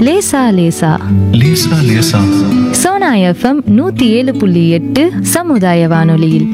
லேசா லேசா லேசா லேசா சோனா எஃப்எம் நூத்தி ஏழு புள்ளி எட்டு சமுதாய வானொலியில்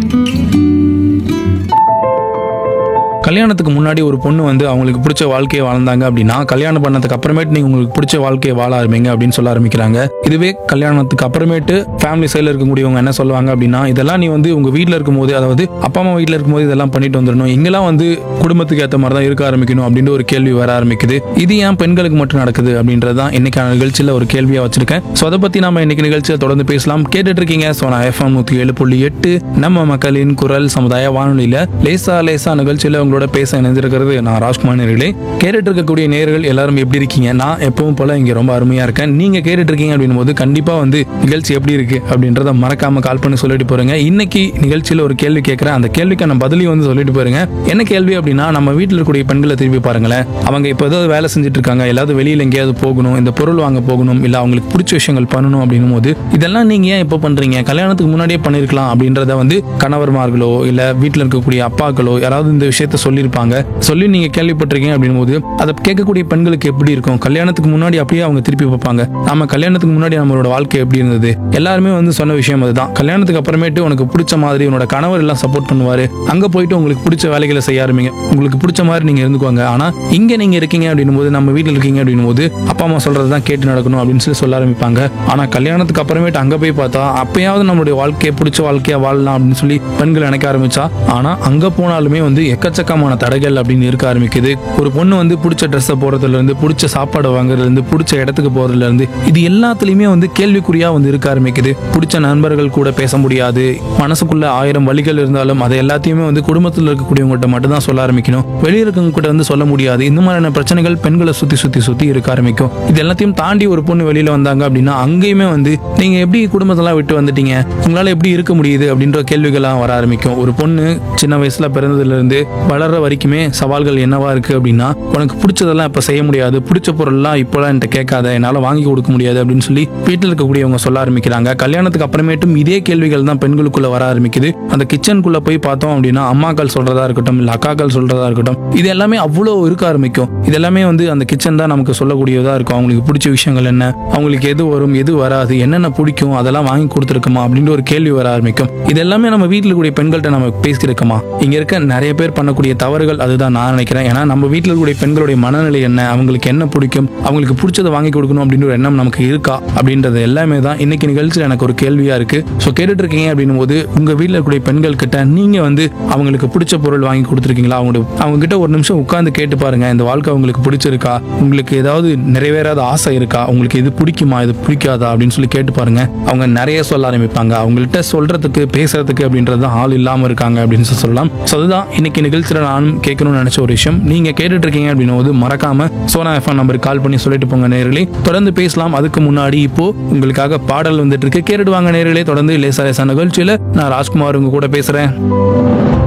கல்யாணத்துக்கு முன்னாடி ஒரு பொண்ணு வந்து அவங்களுக்கு பிடிச்ச வாழ்க்கையை வாழ்ந்தாங்க அப்படின்னா கல்யாணம் பண்ணதுக்கு அப்புறமேட்டு நீங்க உங்களுக்கு பிடிச்ச வாழ்க்கையை வாழ ஆரம்பிங்க அப்படின்னு சொல்ல ஆரம்பிக்கிறாங்க இதுவே கல்யாணத்துக்கு அப்புறமேட்டு ஃபேமிலி சைடில் இருக்கக்கூடியவங்க என்ன சொல்லுவாங்க அப்படின்னா இதெல்லாம் நீ வந்து உங்க வீட்டில் இருக்கும்போது அதாவது அப்பா அம்மா வீட்டில் இருக்கும்போது இதெல்லாம் பண்ணிட்டு வந்துடணும் இங்கெல்லாம் வந்து குடும்பத்துக்கு ஏற்ற மாதிரி தான் இருக்க ஆரம்பிக்கணும் அப்படின்ற ஒரு கேள்வி வர ஆரம்பிக்குது இது ஏன் பெண்களுக்கு மட்டும் நடக்குது அப்படின்றது தான் இன்னைக்கான நிகழ்ச்சியில் ஒரு கேள்வியாக வச்சிருக்கேன் ஸோ அதை பத்தி நாம இன்னைக்கு நிகழ்ச்சியில் தொடர்ந்து பேசலாம் கேட்டுட்டு இருக்கீங்க ஸோ நான் எஃப்எம் நூற்றி ஏழு புள்ளி எட்டு நம்ம மக்களின் குரல் சமுதாய வானொலியில லேசா லேசா நிகழ்ச்சியில் உங்களோட பேச இணைந்திருக்கிறது நான் ராஜ்குமார் நேர்களே கேட்டுட்டு இருக்கக்கூடிய நேர்கள் எல்லாரும் எப்படி இருக்கீங்க நான் எப்பவும் போல இங்க ரொம்ப அருமையா இருக்கேன் நீங்க கேட்டுட்டு இருக்கீங்க அப்படின்னும் போது கண்டிப்பா வந்து நிகழ்ச்சி எப்படி இருக்கு அப்படின்றத மறக்காம கால் பண்ணி சொல்லிட்டு போறேங்க இன்னைக்கு நிகழ்ச்சியில ஒரு கேள்வி கேட்கிறேன் அந்த கேள்விக்கான பதிலையும் வந்து சொல்லிட்டு போறேங்க என்ன கேள்வி அப்படின்னா நம்ம வீட்டில் இருக்கக்கூடிய பெண்களை திரும்பி பாருங்களேன் அவங்க இப்போ ஏதாவது வேலை செஞ்சுட்டு இருக்காங்க எல்லாவது வெளியில எங்கேயாவது போகணும் இந்த பொருள் வாங்க போகணும் இல்ல அவங்களுக்கு பிடிச்ச விஷயங்கள் பண்ணணும் அப்படின்னும் போது இதெல்லாம் நீங்க ஏன் இப்போ பண்றீங்க கல்யாணத்துக்கு முன்னாடியே பண்ணிருக்கலாம் அப்படின்றத வந்து கணவர்மார்களோ இல்ல வீட்டில் இருக்கக்கூடிய அப்பாக்களோ யாராவது இந்த விஷயத்த சொல்லியிருப்பாங்க சொல்லி நீங்க கேள்விப்பட்டிருக்கீங்க அப்படின்னும் போது அதை கேட்கக்கூடிய பெண்களுக்கு எப்படி இருக்கும் கல்யாணத்துக்கு முன்னாடி அப்படியே அவங்க திருப்பி பார்ப்பாங்க நாம கல்யாணத்துக்கு முன்னாடி நம்மளோட வாழ்க்கை எப்படி இருந்தது எல்லாருமே வந்து சொன்ன விஷயம் அதுதான் கல்யாணத்துக்கு அப்புறமேட்டு உனக்கு பிடிச்ச மாதிரி உன்னோட கணவர் எல்லாம் சப்போர்ட் பண்ணுவாரு அங்க போயிட்டு உங்களுக்கு பிடிச்ச வேலைகளை செய்ய ஆரம்பிங்க உங்களுக்கு பிடிச்ச மாதிரி நீங்க இருந்துக்குவாங்க ஆனா இங்க நீங்க இருக்கீங்க அப்படின்னும் போது நம்ம வீட்டில் இருக்கீங்க அப்படின்னும் போது அப்பா அம்மா சொல்றது தான் கேட்டு நடக்கணும் அப்படின்னு சொல்லி சொல்ல ஆரம்பிப்பாங்க ஆனா கல்யாணத்துக்கு அப்புறமேட்டு அங்க போய் பார்த்தா அப்பயாவது நம்மளுடைய வாழ்க்கையை பிடிச்ச வாழ்க்கையா வாழலாம் அப்படின்னு சொல்லி பெண்கள் நினைக்க ஆரம்பிச்சா ஆனா அங்க போனாலுமே வந்து எக்கச்சக்கமான தடைகள் அப்படின்னு இருக்க ஆரம்பிக்குது ஒரு பொண்ணு வந்து பிடிச்ச ட்ரெஸ்ஸை போறதுல இருந்து பிடிச்ச சாப்பாடு வாங்குறதுல இருந்து பிடிச்ச இடத்துக்கு போறதுல இருந்து இது எல்லாத்துலயுமே வந்து கேள்விக்குறியா வந்து இருக்க ஆரம்பிக்குது பிடிச்ச நண்பர்கள் கூட பேச முடியாது மனசுக்குள்ள ஆயிரம் வழிகள் இருந்தாலும் அதை எல்லாத்தையுமே வந்து குடும்பத்தில் இருக்கக்கூடியவங்ககிட்ட மட்டும் தான் சொல்ல ஆரம்பிக்கணும் வெளியே இருக்கவங்க கிட்ட வந்து சொல்ல முடியாது இந்த மாதிரியான பிரச்சனைகள் பெண்களை சுத்தி சுத்தி சுத்தி இருக்க ஆரம்பிக்கும் இது எல்லாத்தையும் தாண்டி ஒரு பொண்ணு வெளியில வந்தாங்க அப்படின்னா அங்கேயுமே வந்து நீங்க எப்படி குடும்பத்தெல்லாம் விட்டு வந்துட்டீங்க உங்களால எப்படி இருக்க முடியுது அப்படின்ற கேள்விகள்லாம் வர ஆரம்பிக்கும் ஒரு பொண்ணு சின்ன வயசுல பிறந்ததுல இருந்து வளர்ற வரைக்குமே சவால்கள் என்னவா இருக்கு அப்படின்னா உனக்கு பிடிச்சதெல்லாம் இப்ப செய்ய முடியாது பிடிச்ச பொருள்லாம் இப்போலாம் என்கிட்ட கேட்காத என்னால வாங்கி கொடுக்க முடியாது அப்படின்னு சொல்லி வீட்டில் இருக்கக்கூடியவங்க சொல்ல ஆரம்பிக்கிறாங்க கல்யாணத்துக்கு அப்புறமேட்டும் இதே கேள்விகள் தான் பெண்களுக்குள்ள வர ஆரம்பிக்குது அந்த கிச்சனுக்குள்ள போய் பார்த்தோம் அப்படின்னா அம்மாக்கள் சொல்றதா இருக்கட்டும் இல்ல அக்காக்கள் சொல்றதா இருக்கட்டும் இது எல்லாமே அவ்வளோ இருக்க ஆரம்பிக்கும் இது எல்லாமே வந்து அந்த கிச்சன் தான் நமக்கு சொல்லக்கூடியதா இருக்கும் அவங்களுக்கு பிடிச்ச விஷயங்கள் என்ன அவங்களுக்கு எது வரும் எது வராது என்னென்ன பிடிக்கும் அதெல்லாம் வாங்கி கொடுத்துருக்குமா அப்படின்ற ஒரு கேள்வி வர ஆரம்பிக்கும் இது எல்லாமே நம்ம வீட்டில் இருக்கக்கூடிய பெண்கள்கிட்ட நம்ம பேசியிருக்கோமா இங்க இருக்க நிறைய பேர் பண்ணக்கூடிய தவறுகள் அதுதான் நான் நினைக்கிறேன் ஏன்னா நம்ம வீட்டில் இருக்கக்கூடிய பெண்களுடைய மனநிலை என்ன அவங்களுக்கு என்ன பிடிக்கும் அவங்களுக்கு பிடிச்சதை வாங்கி கொடுக்கணும் அப்படின்ற ஒரு எண்ணம் நமக்கு இருக்கா அப்படின்றது எல்லாமே தான் இன்னைக்கு நிகழ்ச்சியில் எனக்கு ஒரு கேள்வியா இருக்கு ஸோ கேட்டுட்டு இருக்கீங்க அப்படின்னும் போது உங்க வீட்டில் இருக்கக்கூடிய பெண்கள் கிட்ட நீங்க வந்து அவங்களுக்கு பிடிச்ச பொருள் வாங்கி கொடுத்துருக்கீங்களா அவங்க அவங்க கிட்ட ஒரு நிமிஷம் உட்கார்ந்து கேட்டு பாருங்க இந்த வாழ்க்கை உங்களுக்கு பிடிச்சிருக்கா உங்களுக்கு ஏதாவது நிறைவேறாத ஆசை இருக்கா உங்களுக்கு இது பிடிக்குமா இது பிடிக்காதா அப்படின்னு சொல்லி கேட்டு பாருங்க அவங்க நிறைய சொல்ல ஆரம்பிப்பாங்க அவங்கள்ட்ட சொல்றதுக்கு பேசுறதுக்கு அப்படின்றது தான் ஆள் இல்லாம இருக்காங்க அப்படின்னு சொல்லி சொல்லலாம் ஸோ அதுதான் இன்னைக்கு நிகழ்ச்சியில் நானும் கேட்கணும்னு நினைச்ச ஒரு விஷயம் நீங்க கேட்டுட்டு இருக்கீங்க அப்படின்னும் போது மறக்காம சோனா எஃப்எம் நம்பருக்கு கால் பண்ணி சொல்லிட்டு போங்க நேர்களே தொடர்ந்து பேசலாம் அதுக்கு முன்னாடி இப்போ உங்களுக்காக பாடல் வந்துட்டு இருக்கு கேட்டுட்டு வாங்க நேர்களே தொடர்ந்து லேசா லேசா நிகழ்ச்சியில நான் ராஜ்குமார் உங்க கூட பேசுறேன்